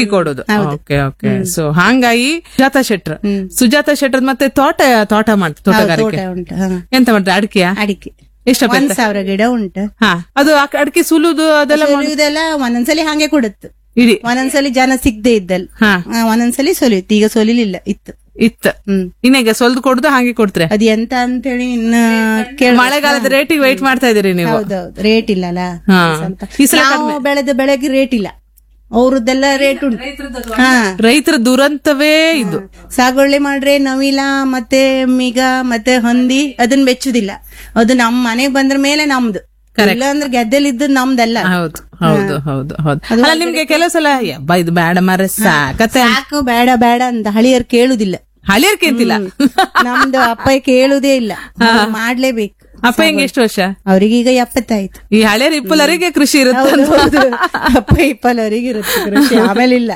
ಅಕ್ಕಿ ಕೊಡೋದು okay okay so ಹಂಗಾಗಿ ಸುಜಾತ ಶೆಟ್ರ್ ಸುಜಾತ ಶೆಟ್ರ್ ಮತ್ತೆ ತೋಟ ತೋಟ ಮಾಡ್ತಾರೆ ತೋಟಗಾರಿಕೆ ತೋಟ ಉಂಟು ಹಾ. ಎಂತ ಮಾಡ್ತಾರೆ ಅಡಿಕೆಯ ಅಡಿಕೆ ಎಷ್ಟು ಒಂದ್ ಸಾವಿರ ಗಿಡ ಉಂಟು ಹಾ ಅದು ಅಕ್- ಅಡಿಕೆ ಸುಲುದು ಅದೆಲ್ಲ ಮಾಡ್- ಇದೆಲ್ಲ ಒಂದೊಂದ್ಸಲಿ ಹಂಗೆ ಕೊಡುತ್ತೆ ಇಡಿ ಒಂದೊಂದ್ಸಲಿ ಜನ ಸಿಗದೆ ಇದ್ದಲ್ಲಿ ಹಾ ಆ, ಒಂದೊಂದ್ಸಲಿ ಸೊಲಿಯುತ್ತೆ ಈಗ ಸೊಲಿಲಿಲ್ಲ ಇತ್ತು ಇತ್ತ ಹ್ಮ್ ಇನ್ನೀಗ ಸೊಲ್ದು ಕೊಡುದು ಹಾಗೆ ಕೊಡ್ತಾರೆ ಅದ್ ಎಂತ ಅಂತೇಳಿ ಇನ್ನ ಕೇಳ ಮಳೆಗಾಲದ ರೇಟಿಗೆ ವೈಟ್ ಮಾಡ್ತಾ ಇದೀರಿ ನೀವು ಹೌದೌದು ರೇಟ್ ಇಲ್ಲಲ್ಲ ಹಾ ಸ್ವಲ್ಪ ಈ ಸಲ ನಾವು ಬೆಳೆದ ಬೆಳೆಗೆ ರೇಟ್ ಇಲ್ಲ ಅವ್ರದ್ದೆಲ್ಲ ರೇಟ್ ಉಂಟು ಹಾ ರೈತರ ದುರಂತವೇ ಇದು ಸಾಗುವಳಿ ಮಾಡ್ರೆ ನವಿಲ ಮತ್ತೆ ಮಿಗ ಮತ್ತೆ ಹೊಂದಿ ಅದನ್ನ ಬೆಚ್ಚುದಿಲ್ಲ ಅದು ನಮ್ ಮನೆಗ್ ಬಂದ್ರ ಮೇಲೆ ನಮ್ದು ಇಲ್ಲ ಅಂದ್ರೆ ಗೆದ್ದೆಲಿದ್ದು ನಮ್ದಲ್ಲ ಹೌದು ಹೌದು ಹೌದು ಹೌದು ಅಲ್ಲ ನಿಮ್ಗೆ ಕೆಲವು ಸಲ ಯಬ್ಬಾ ಇದು ಬೇಡ ಮರ ಸಾಕತ್ತೆ ಸಾಕು ಬೇಡ ಬೇಡ ಅಂತ ಹಳಿಯರ್ ಕೇಳುದಿಲ್ಲ ಹಳಿಯರ್ ಕೇಂತಿಲ್ಲ ನಮ್ದು ಅಪ್ಪ ಕೇಳುದೇ ಇಲ್ಲ ಮಾಡ್ಲೇಬೇಕು ಅಪ್ಪ ಹೆಂಗೆ ಎಷ್ಟು ವರ್ಷ ಅವ್ರಿಗೀಗ ಎಪ್ಪತ್ತಾಯ್ತು ಈ ಹಳೆಯರ್ ಇಪ್ಪಲರಿಗೆ ಕೃಷಿ ಇರುತ್ತೆ ಹೌದು ಅಪ್ಪ ಇಪ್ಪಲವರೆಗೆ ಇರುತ್ತೆ ಕೃಷಿ ಆಮೇಲೆ ಇಲ್ಲ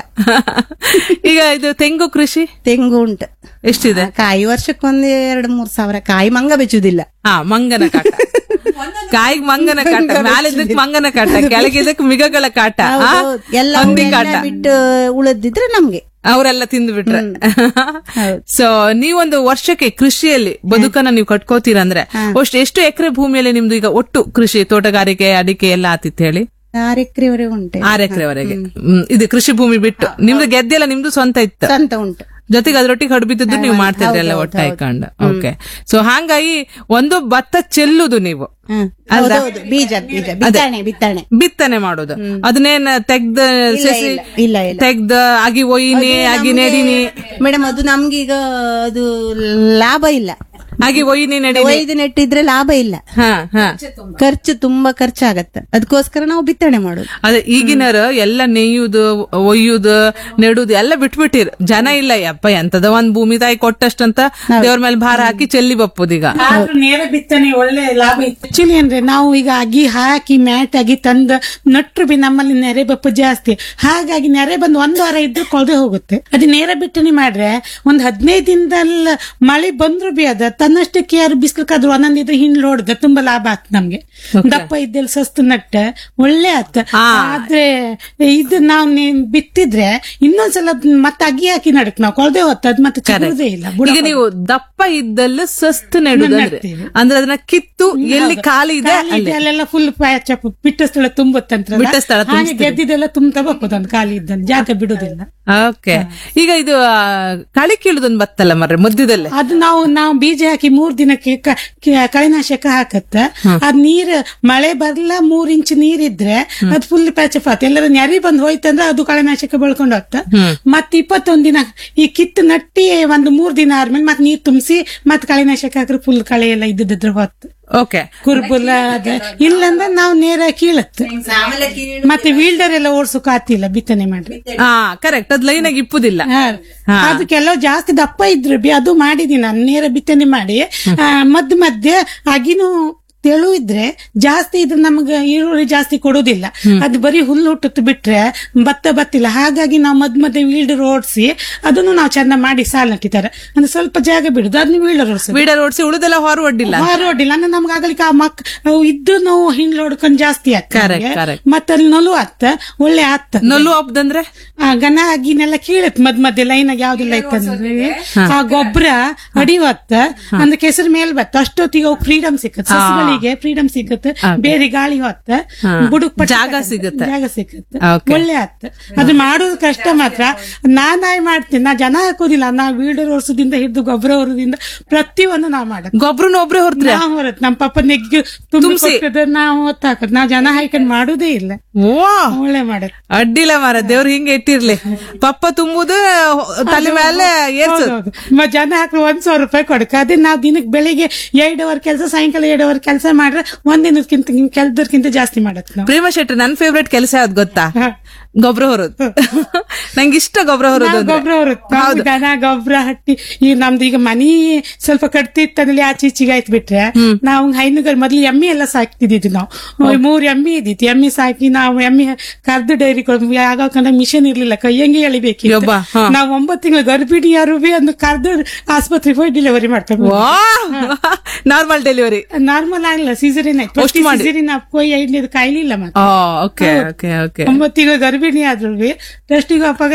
ಈಗ ಇದು ತೆಂಗು ಕೃಷಿ ತೆಂಗು ಉಂಟು ಎಷ್ಟಿದೆ ಕಾಯಿ ವರ್ಷಕ್ಕೊಂದ್ ಎರಡ್ ಮೂರ್ ಸಾವಿರ ಕಾಯಿ ಮಂಗ ಬೆಚ್ಚುದಿಲ್ಲ ಹಾ ಮಂಗನ ಕಾಟ ಕಾಯಿಗ್ ಮಂಗನ ಕಾಟ ಮ್ಯಾಲಿದ್ದಕ್ ಮಂಗನ ಕಾಟ ಕೆಳಗಿದ್ದಕ್ ಮಿಗಗಳ ಕಾಟ ಆ? ಹೌದು. ಎಲ್ಲ ಹಂದಿ ಅವ್ನೆಲ್ಲ ಕಾಟ ಬಿಟ್ಟು ಉಳಿದಿದ್ರೆ ನಮ್ಗೆ ಅವರೆಲ್ಲ ತಿಂದು ಬಿಟ್ರೆ ಸೊ ನೀವೊಂದು ವರ್ಷಕ್ಕೆ ಕೃಷಿಯಲ್ಲಿ ಬದುಕನ್ನ ನೀವು ಕಟ್ಕೋತೀರಂದ್ರೆ ಅಷ್ಟು ಎಷ್ಟು ಎಕರೆ ಭೂಮಿಯಲ್ಲಿ ನಿಮ್ದು ಈಗ ಒಟ್ಟು ಕೃಷಿ ತೋಟಗಾರಿಕೆ ಅಡಿಕೆ ಎಲ್ಲ ಆತಿತ್ತು ಹೇಳಿ ಆರು ಎಕರೆವರೆಗೆ ಉಂಟು ಆರು ಎಕರೆವರೆಗೆ ಹ್ಮ್ ಇದು ಕೃಷಿ ಭೂಮಿ ಬಿಟ್ಟು ನಿಮ್ದು ಗೆದ್ದೆ ಎಲ್ಲ ನಿಮ್ದು ಸ್ವಂತ ಇತ್ತು ಸ್ವಂತ ಉಂಟು ಜೊತೆಗೆ ಅದ್ರೊಟ್ಟಿಗೆ ಹಡ್ಬಿದ್ದು ನೀವು ಮಾಡ್ತಿದ್ರಿ ಎಲ್ಲ ಒಟ್ಟಾಯ್ಕೊಂಡು ಓಕೆ ಸೊ ಹಾಗಾಗಿ ಒಂದು ಭತ್ತ ಚೆಲ್ಲುದು ನೀವು ಹ್ಮ್. ಹೌದೌದು ಬೀಜ ಬೀಜ ಬಿತ್ತನೆ ಬಿತ್ತನೆ ಬಿತ್ತನೆ ಮಾಡೋದು ಅದನ್ನೇನ್ ತೆಗ್ದ ಸಸಿ ಇಲ್ಲ, ಇಲ್ಲ ಇಲ್ಲ ತೆಗ್ದ ಆಗಿ ಒಯ್ಯಿನಿ ಆಗಿ ನೆಡಿನಿ ಮೇಡಮ್ ಅದು ನಮ್ಗೀಗ ಅದು ಲಾಭ ಇಲ್ಲ ಆಗಿ ಒಯ್ಯಿನಿ ನೆಡಿ ಒಯ್ದು ನೆಟ್ಟಿದ್ರೆ ಲಾಭ ಇಲ್ಲ ಹಾ ಹಾ ಖರ್ಚು ತುಂಬಾ ಖರ್ಚಾಗತ್ತೆ ಅದಕ್ಕೋಸ್ಕರ ನಾವು ಬಿತ್ತನೆ ಮಾಡೋದು ಅದೇ ಈಗಿನರು ಎಲ್ಲ ನೇಯುದು ಒಯ್ಯುದು ನೆಡುದು ಎಲ್ಲ ಬಿಟ್ಬಿಟ್ಟಿರ್ ಜನ ಇಲ್ಲ ಯಪ್ಪ ಎಂತದ ಒಂದ್ ಭೂಮಿ ತಾಯಿ ಕೊಟ್ಟಷ್ಟಂತ ದೇವ್ರ ಮೇಲೆ ಭಾರ ಹಾಕಿ ಚೆಲ್ಲಿ ಬಪ್ಪುದೀಗ ಆದ್ರೂ ನೇರ ಬಿತ್ತನೆ ಒಳ್ಳೆ ಲಾಭ ಇತ್ತು ಆಕ್ಚುಲಿ ಅಂದ್ರೆ ನಾವು ಈಗ ಅಗಿ ಹಾಕಿ ಮ್ಯಾಟ್ ಆಗಿ ತಂದ ನಟ್ರು ಬಿ ನಮ್ಮಲ್ಲಿ ನೆರೆ ಬಪ್ಪು ಜಾಸ್ತಿ ಹಾಗಾಗಿ ನೆರೆ ಬಂದು ಒಂದು ವಾರ ಇದ್ದು ಕೊಳದೆ ಹೋಗುತ್ತೆ ಅದು ನೇರ ಬಿತ್ತನೆ ಮಾಡ್ರೆ ಒಂದ್ ಹದಿನೈದು ದಿನದಲ್ಲಿ ಮಳೆ ಬಂದ್ರು ಬಿ ಅದ ತನ್ನಷ್ಟಕ್ಕೆ ಯಾರು ಬಿಸ್ಲಕ್ಕಾದ್ರು ಒಂದೊಂದ್ ಇದ್ರೆ ಹಿಂಡ್ ಹೊಡ್ದ ತುಂಬಾ ಲಾಭ ಆತ್ ನಮ್ಗೆ ದಪ್ಪ ಇದ್ದೆಲ್ಲ ಸಸ್ತು ನಟ್ಟ ಒಳ್ಳೆ ಆತ್ ಆದ್ರೆ ಇದು ನಾವು ಬಿತ್ತಿದ್ರೆ ಇನ್ನೊಂದ್ಸಲ ಮತ್ತೆ ಅಗಿ ಹಾಕಿ ನಡಕ್ ನಾವು ಕೊಳದೆ ಹೊತ್ತು ಅದ್ ಮತ್ತೆ ಚಿಗುರುದೇ ಇಲ್ಲ ಬುಡ ಈಗ ನೀವು ದಪ್ಪ ಇದ್ದಲ್ಲ ಸಸ್ತು ನೆಡುದಂದ್ರೆ ಅಂದ್ರೆ ಅದನ್ನ ಕಿತ್ತು ಎಲ್ಲಿ ಖಾಲಿ ಇದೆ ಖಾಲಿ ಅಲ್ಲಿ ಇದೆ, ಅಲ್ಲೆಲ್ಲ ಫುಲ್ ಪ್ಯಾಚಪ್ ಬಿಟ್ಟ ಸ್ಥಳ ತುಂಬುತ್ತಂತ್ರ ಬಿಟ್ಟ ಸ್ಥಳ ಹಾಗೆ ಗೆದ್ದಿದ್ದೆಲ್ಲ ತುಂಬ್ತಾ ಬಪ್ಪದೊಂದು ಖಾಲಿ ಇದ್ದಂತ ಜಾಗ ಬಿಡುದಿಲ್ಲ ಓಕೆ ಈಗ ಇದು ಆ, ಕಳೆ ಕೀಳುದೊಂದು ಬತ್ತಲ್ಲ ಮರ್ರೆ ಮಧ್ಯದಲ್ಲೇ ಅದು ನಾವು ನಾವು ಬೀಜ ಹಾಕಿ ಮೂರ್ ದಿನಕ್ಕೆ ಕ- ಕ- ಕಳೆನಾಶಕ ಹಾಕತ್ತ ಅದ್ ನೀರ್ ಮಳೆ ಬರ್ಲ ಮೂರ್ ಇಂಚ್ ನೀರಿದ್ರೆ ಅದ್ ಫುಲ್ ಪ್ಯಾಚಪ್ ಆತ ಎಲ್ಲರ ನೆರಿ ಬಂದ್ ಹೋಯ್ತಂದ್ರೆ ಅದು ಕಳೆನಾಶಕ ಬೆಳ್ಕೊಂಡು ಹೋಗ್ತ ಮತ್ ಇಪ್ಪತ್ತೊಂದ್ ದಿನ ಈ ಕಿತ್ತು ನಟ್ಟಿ ಒಂದು ಮೂರ್ ದಿನ ಆದ್ಮೇಲೆ ಮತ್ ನೀರ್ ತುಂಬಿಸಿ ಮತ್ ಕಳೆನಾಶಕ ಹಾಕ್ರೆ ಫುಲ್ ಕಳೆ ಎಲ್ಲ ಇದ್ದಿದ್ರೆ ಹೊತ್ತು ಓಕೆ ಕುರ್ಬುಲ ಅದ ಇಲ್ಲಂದ್ರೆ ನಾವು ನೇರ ಕೀಳತ್ ಮತ್ತೆ ವೀಲ್ಡರ್ ಎಲ್ಲ ಓಡ್ಸೋಕ್ ಆತಿಲ್ಲ ಬಿತ್ತನೆ ಮಾಡ್ರಿ ಹಾ ಕರೆಕ್ಟ್ ಅದ್ ಲೈನ್ ಆಗಿ ಇಪ್ಪುದಿಲ್ಲ ಹಾ. ಅದು ಕೆಲವು ಜಾಸ್ತಿ ದಪ್ಪ ಇದ್ರೆ ಬಿ ಅದು ಮಾಡಿದೀನಿ ನಾನು ನೇರ ಬಿತ್ತನೆ ಮಾಡಿ ಆ, ಮಧ್ಯ ಮಧ್ಯೆ ಅಗಿನೂ ತೆಳು ಇದ್ರೆ ಜಾಸ್ತಿ ಇದ್ರೆ ನಮ್ಗೆ ಈರುಳ್ಳಿ ಜಾಸ್ತಿ ಕೊಡುದಿಲ್ಲ ಅದು ಬರೀ ಹುಲ್ಲು ಹುಟ್ಟುತ್ತು ಬಿಟ್ರೆ ಭತ್ತ ಬತ್ತಿಲ್ಲ ಹಾಗಾಗಿ ನಾವು ಮಧ್ಯ ಮಧ್ಯೆ ವೀಲ್ಡರ್ ಓಡಿಸಿ ಅದನ್ನು ನಾವು ಚಂದ ಮಾಡಿ ಸಾಲ್ ನಟ್ಟಿದ್ದಾರೆ ಅಂದ್ರೆ ಸ್ವಲ್ಪ ಜಾಗ ಬಿಡುದು ಅದನ್ನ ವೀಲ್ಡರ್ ಓಡಿಸೋದು ವೀಡರ್ ಓಡಿಸಿ ಉಳಿದೆಲ್ಲ ಹೊರ ಒಡ್ಡಿಲ್ಲ ಹೊರಡಿಲ್ಲ ಅಂದ್ರೆ ನಮ್ಗೆ ಆಗಲಿಕ್ಕೆ ಆ ಮಕ್ ಅವು ಇದ್ದು ನಾವು ಹಿಂಡ್ಲು ಹೊಡ್ಕೊಂಡ್ ಜಾಸ್ತಿ Correct, ಆಗ್ತದೆ correct. ಮತ್ತೆ ಅಲ್ಲಿ ನಲು ಆತ್ತ ಒಳ್ಳೆ ಆತ್ತ ನಲ್ಲು ಹಬ್ದಂದ್ರೆ ಆ ಗನ ಅಗಿನೆಲ್ಲ ಕೀಳತ್ ಮದ್ ಮಧ್ಯೆ ಲೈನ್ ಆಗಿ ಯಾವ್ದಿಲ್ಲ ಇತ್ತಂದ್ರೆ ಆ ಗೊಬ್ಬರ ಅಡಿವತ್ತ ಅಂದ್ರೆ ಕೆಸರು ಮೇಲ್ ಬತ್ತ ಅಷ್ಟೊತ್ತಿಗೆ ಅವು ಫ್ರೀಡಮ್ ಸಿಕ್ಕತ್ ಸಸ್ಯಗಳಿಗೆ ಫ್ರೀಡಮ್ ಸಿಕ್ಕತ್ ಬೇರೆ ಗಾಳಿ ಹೊತ್ತ ಬುಡುಕ್ ಪಟ್ಟ ಜಾಗ ತಕತ್ತ, ಸಿಗುತ್ತೆ. ಜಾಗ ಸಿಕ್ಕತ್ Okay. ಒಳ್ಳೆ ಆತ್ ಅದು ಮಾಡೋದು ಕಷ್ಟ ಮಾತ್ರ ನಾನಾಯ್ ಮಾಡ್ತೀನಿ ನಾ ಜನ ಹಾಕೋದಿಲ್ಲ ನಾ ವೀಡರ್ ವರ್ಷದಿಂದ ಹಿಡಿದು ಗೊಬ್ಬರ ಹೊರದಿಂದ ಪ್ರತಿಯೊಂದು ನಾ ಮಾಡತ್ ಗೊಬ್ರನ ಒಬ್ರೇ ಹೊರತ್ರಿ ನಾ ಹೊರತ್ ನಮ್ಮ ಪಪ್ಪ ನೆಗ್ಗಿ ತುಂಬಿ ನಾವು ಹೊತ್ತಾಕತ್ ನಾ ಜನ ಹಾಕೊಂಡ್ ಮಾಡುದೇ ಇಲ್ಲ ಓ ಒಳ್ಳೆ ಮಾಡತ್ ಅಡ್ಡಿಲ್ಲ ಮಾರ ದೇವ್ರ ಹಿಂಗೆ ಇಟ್ಟಿರ್ಲಿ ಪಪ್ಪ ತುಂಬುದು ತಲೆ ಮೇಲೆ ಏರ್ಸೋದು ಹೌದೌದು. ಮ- ಜನ ಹಾಕಿ ಒಂದ್ ಸಾವಿರ ರೂಪಾಯಿ ಕೊಡಕ ಅದೇ ನಾವು ದಿನಕ್ಕೆ ಬೆಳಿಗ್ಗೆ ಎರಡು ಅವರ್ ಕೆಲಸ ಸಾಯಂಕಾಲ ಎರಡು ಅವರ್ ಕೆಲಸ ಮಾಡ್ರೆ ಒಂದಿನಕ್ಕಿಂತ ಕೆಲ್ದರ್ಕಿಂತ ಜಾಸ್ತಿ ಮಾಡತ್ ನಾವು ಪ್ರೇಮ ಶೆಟ್ಟಿ ನನ್ ಫೇವ್ರೆಟ್ ಕೆಲಸ ಯಾವ್ದು ಗೊತ್ತಾ ಹಾ. ಗೊಬ್ಬರ ಹೊರೋದು ನಂಗೆ ಇಷ್ಟ ಗೊಬ್ಬರ ಹೊರೋದು ಅಂದ್ರೆ. ಗೊಬ್ಬರ ಹೊರತ್ ದನ ಗೊಬ್ಬರ ಹಟ್ಟಿ ಈ ನಮ್ದು ಈಗ ಮನಿ ಸ್ವಲ್ಪ ಕಟ್ತಿತ್ತಂದ್ರೆ ಆಚೆ ಈಚೆಗೆ ಆಯ್ತು ಬಿಟ್ರೆ ನಾವು ಹೈನುಗಾರ ಮೊದ್ಲು ಎಮ್ಮೆ ಎಲ್ಲ ಸಾಕ್ತಿದ್ವಿ ನಾವು ಮೂರ್ ಎಮ್ಮೆ ಇದ್ದಿತ್ತು ಎಮ್ಮೆ ಸಾಕಿ ನಾವು ಎಮ್ಮೆ ಕರ್ದು ಡೈರಿ ಆಗ ಮಿಷನ್ ಇರ್ಲಿಲ್ಲ ಕೈಯಂಗೆ ಎಳಿಬೇಕಿತ್ತು ಯಬ್ಬಾ, ಹಾ. ನಾವು ಒಂಬತ್ತು ತಿಂಗಳು ಗರ್ಭಿಣಿ ಯಾರು ಬಿ ಅನ್ನು ಕರ್ದು ಆಸ್ಪತ್ರೆಗೆ ಹೋಗಿ ಡೆಲಿವರಿ ಮಾಡ್ಕೊಂಡು ವಾ ನಾರ್ಮಲ್ ಡೆಲಿವರಿ ನಾರ್ಮಲ್ ಆಗಿಲ್ಲ ಸೀಸರಿನ್ ಆಯ್ತು ಅಷ್ಟು ಮಾಡಿ. ಸೀಸರಿನ್ ಕೊಯ್ ಐದನೇದು ಕಾಯಿಲಿಲ್ಲ ಮತ್ತೆ ಓಕೆ ಓಕೆ ಓಕೆ ಒಂಬತ್ತು ತಿಂಗಳು ಗರ್ಭಿಣಿ ಆದ್ರು ಟೆಸ್ಟಿಗೆ ಅಪ್ಪಾಗ